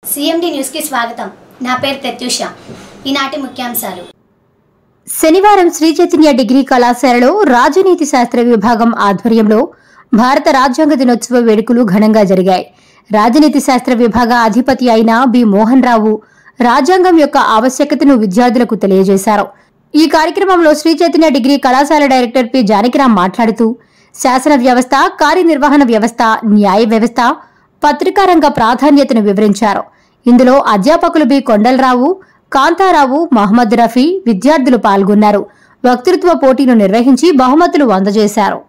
CMD న్యూస్కి స్వాగతం నా పేరు ప్రత్యూష ఈనాటి ముఖ్యాంశాలు శనివారం శ్రీ చైతన్య డిగ్రీ కళాశాలలో రాజనీతి శాస్త్ర విభాగం ఆధ్వర్యంలో భారత రాజ్యాంగ దినోత్సవ వేడుకలు ఘనంగా జరిగాయి రాజనీతి శాస్త్ర విభాగ అధిపతి అయిన బి మోహన్ రావు రాజ్యాంగం యొక్క ఆవశ్యకతను విద్యార్థులకు తెలియజేశారు ఈ కార్యక్రమంలో శ్రీ చైతన్య డిగ్రీ కళాశాల డైరెక్టర్ పి జానకిరాం మాట్లాడుతూ శాసన వ్యవస్థ కార్యనిర్వహణ వ్యవస్థ న్యాయ వ్యవస్థ పత్రికా రంగ ప్రాధాన్యతను వివరించారు ఇందులో అధ్యాపకులు బి కొండలరావు కాంతారావు మహమ్మద్ రఫీ విద్యార్థులు పాల్గొన్నారు వక్తృత్వ పోటీలు నిర్వహించి బహుమతులు అందజేశారు